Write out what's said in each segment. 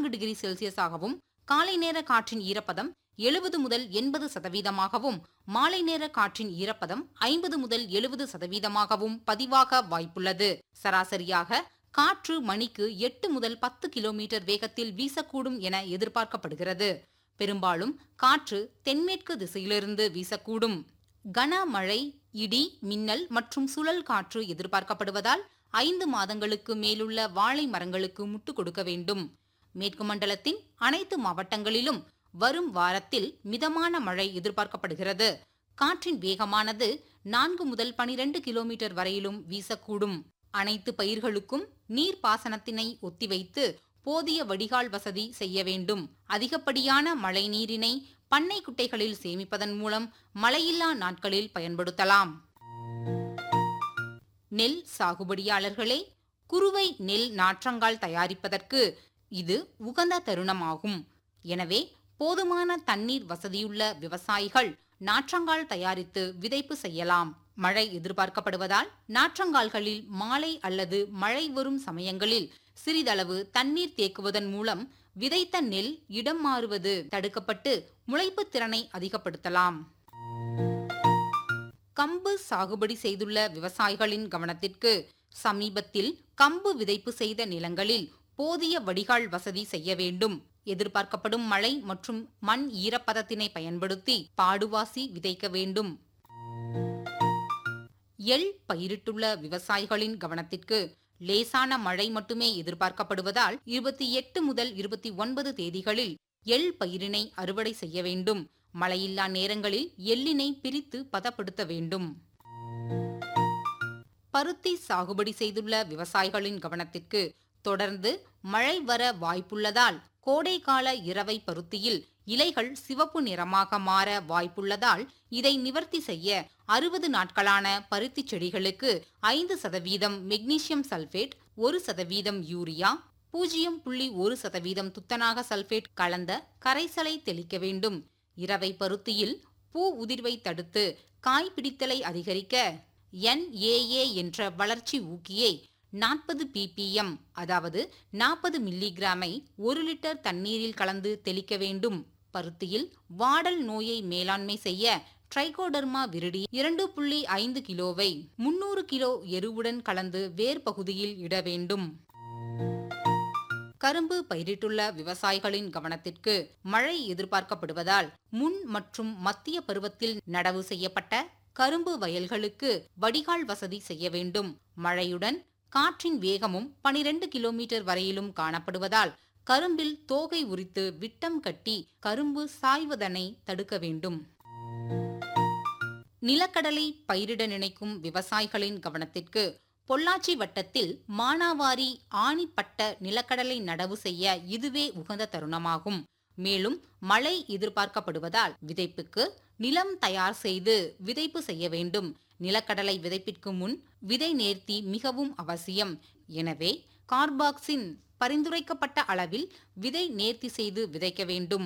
degree செல்சியஸாகவும் காலை நேர காற்றின் ஈரப்பதம் எழுபது முதல் எண்பது சதவீதமாகவும் மாலை நேர காற்றின் ஈரப்பதம் ஐம்பது முதல் எழுபது சதவீதமாகவும் பதிவாக வாய்ப்புள்ளது சராசரியாக காற்று மணிக்கு எட்டு முதல் பத்து கிலோமீட்டர் வேகத்தில் வீசக்கூடும் என எதிர்பார்க்கப்படுகிறது பெரும்பாலும் காற்று தென்மேற்கு திசையிலிருந்து வீசக்கூடும் கனமழை இடி மின்னல் மற்றும் சுழல் காற்று எதிர்பார்க்கப்படுவதால் ஐந்து மாதங்களுக்கு மேலுள்ள வாழை மரங்களுக்கு முட்டு கொடுக்க வேண்டும் மேற்கு மண்டலத்தின் அனைத்து மாவட்டங்களிலும் வரும் வாரத்தில் மிதமான மழை எதிர்பார்க்கப்படுகிறது காற்றின் வேகமானது நான்கு முதல் பனிரெண்டு கிலோமீட்டர் வரையிலும் வீசக்கூடும் அனைத்து பயிர்களுக்கும் நீர் பாசனத்தினை ஒத்திவைத்து போதிய வடிகால் வசதி செய்ய வேண்டும் அதிகப்படியான மழை நீரினை பண்ணை குட்டைகளில் சேமிப்பதன் மூலம் மழையில்லா நாட்களில் பயன்படுத்தலாம் நெல் சாகுபடியாளர்களே குறுவை நெல் நாற்றங்கால் தயாரிப்பதற்கு இது உகந்த தருணமாகும் எனவே போதுமான தண்ணீர் வசதியுள்ள விவசாயிகள் நாற்றங்கால் தயாரித்து விதைப்பு செய்யலாம் மழை எதிர்பார்க்கப்படுவதால் நாற்றங்கால்களில் மாலை அல்லது மழை வரும் சமயங்களில் சிறிதளவு தண்ணீர் தேக்குவதன் மூலம் விதைத்த நெல் இடம் மாறுவது தடுக்கப்பட்டு முளைப்பு திறனை அதிகப்படுத்தலாம் கம்பு சாகுபடி செய்துள்ள விவசாயிகளின் கவனத்திற்கு சமீபத்தில் கம்பு விதைப்பு செய்த நிலங்களில் போதிய வடிகால் வசதி செய்ய வேண்டும் எதிர்பார்க்கப்படும் மழை மற்றும் மண் ஈரப்பதத்தினை பயன்படுத்தி பாடுவாசி விதைக்க வேண்டும் எள் பயிரிட்டுள்ள விவசாயிகளின் கவனத்திற்கு லேசான மழை மட்டுமே எதிர்பார்க்கப்படுவதால் இருபத்தி எட்டு முதல் இருபத்தி ஒன்பது தேதிகளில் எள் பயிரினை அறுவடை செய்ய வேண்டும் மழையில்லா நேரங்களில் எள்ளினை பிரித்து பதப்படுத்த வேண்டும் பருத்தி சாகுபடி செய்துள்ள விவசாயிகளின் கவனத்திற்கு தொடர்ந்து மழை வர வாய்ப்புள்ளதால் கோடைகால இரவை பருத்தியில் இலைகள் சிவப்பு நிறமாக மாற வாய்ப்புள்ளதால் இதை நிவர்த்தி செய்ய அறுபது நாட்களான பருத்தி செடிகளுக்கு ஐந்து சதவீதம் மெக்னீசியம் சல்பேட் ஒரு சதவீதம் யூரியா பூஜ்ஜியம் புள்ளி ஒரு சதவீதம் துத்தநாக சல்பேட் கலந்த கரைசலை தெளிக்க வேண்டும் இரவை பருத்தியில் பூ உதிர்வை தடுத்து காய் பிடித்தலை அதிகரிக்க என்ஏஏ என்ற வளர்ச்சி ஊக்கியை நாற்பது பிபிஎம் அதாவது நாற்பது மில்லிகிராமை ஒரு லிட்டர் தண்ணீரில் கலந்து தெளிக்க வேண்டும் பருத்தியில் வாடல் நோயை மேலாண்மை செய்ய ட்ரைகோடர்மா விருடி இரண்டு புள்ளி ஐந்து கிலோவை முன்னூறு கிலோ எருவுடன் கலந்து வேர் பகுதியில் இட வேண்டும் கரும்பு பயிரிட்டுள்ள விவசாயிகளின் கவனத்திற்கு மழை எதிர்பார்க்கப்படுவதால் முன் மற்றும் மத்திய பருவத்தில் நடவு செய்யப்பட்ட கரும்பு வயல்களுக்கு வடிகால் வசதி செய்ய வேண்டும் மழையுடன் காற்றின் வேகமும் பனிரெண்டு கிலோமீட்டர் வரையிலும் காணப்படுவதால் கரும்பில் தோகை உரித்து விட்டம் கட்டி கரும்பு சாய்வதனை தடுக்க வேண்டும் நிலக்கடலை பயிரிட நினைக்கும் விவசாயிகளின் கவனத்திற்கு பொள்ளாச்சி வட்டத்தில் மானாவாரி ஆணிப்பட்ட நிலக்கடலை நடவு செய்ய இதுவே உகந்த தருணமாகும் மேலும் மழை எதிர்பார்க்கப்படுவதால் விதைப்புக்கு நிலம் தயார் செய்து விதைப்பு செய்ய வேண்டும் நிலக்கடலை விதைப்பிற்கு முன் விதை நேர்த்தி மிகவும் அவசியம் எனவே கார்பாக்சின் பரிந்துரைக்கப்பட்ட அளவில் விதை நேர்த்தி செய்து விதைக்க வேண்டும்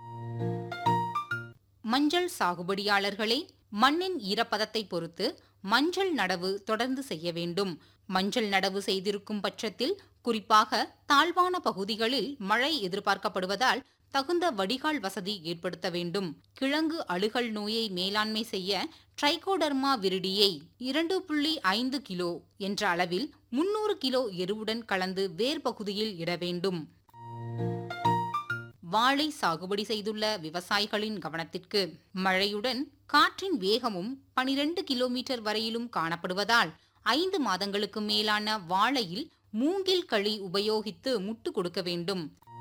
மஞ்சள் சாகுபடியாளர்களே மண்ணின் ஈரப்பதத்தை பொறுத்து மஞ்சள் நடவு தொடர்ந்து செய்ய வேண்டும் மஞ்சள் நடவு செய்திருக்கும் பட்சத்தில் குறிப்பாக தாழ்வான பகுதிகளில் மழை எதிர்பார்க்கப்படுவதால் தகுந்த வடிகால் வசதி ஏற்படுத்த வேண்டும் கிழங்கு அழுகல் நோயை மேலாண்மை செய்ய ட்ரைகோடர்மா விரிடியை இரண்டு புள்ளி ஐந்து கிலோ என்ற அளவில் முன்னூறு கிலோ எருவுடன் கலந்து வேர் பகுதியில் இட வேண்டும் வாழை சாகுபடி செய்துள்ள விவசாயிகளின் கவனத்திற்கு மழையுடன் காற்றின் வேகமும் பனிரெண்டு கிலோமீட்டர் வரையிலும் காணப்படுவதால் ஐந்து மாதங்களுக்கு மேலான வாழையில் மூங்கில் களி உபயோகித்து முட்டு கொடுக்க வேண்டும்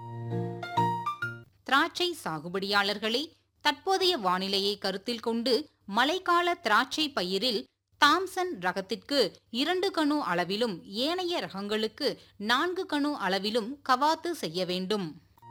திராட்சை சாகுபடியாளர்களே தற்போதைய வானிலையை கருத்தில் கொண்டு மழைக்கால திராட்சை பயிரில் தாம்சன் ரகத்திற்கு இரண்டு கணு அளவிலும் ஏனைய ரகங்களுக்கு நான்கு கணு அளவிலும் கவாத்து செய்ய வேண்டும்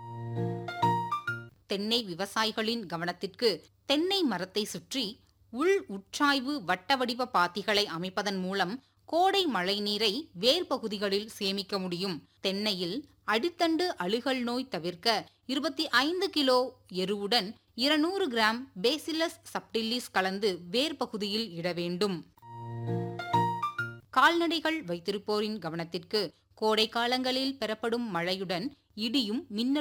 தென்னை விவசாயிகளின் கவனத்திற்கு தென்னை மரத்தை சுற்றி உள் உட்சாய்வு வட்ட வடிவ பாத்திகளை அமைப்பதன் மூலம் கோடை மழை நீரை வேர் பகுதிகளில் சேமிக்க முடியும் தென்னையில் அடித்தண்டு அழுகல் நோய் தவிர்க்க இருபத்தி ஐந்து கிலோ எருவுடன் இருநூறு கிராம் பேசிலஸ் சப்டில்லிஸ் கலந்து வேர் பகுதியில் இட வேண்டும் கால்நடைகள் வைத்திருப்போரின் கவனத்திற்கு கோடை காலங்களில் பெறப்படும் மழையுடன் இடியும் மின்னல்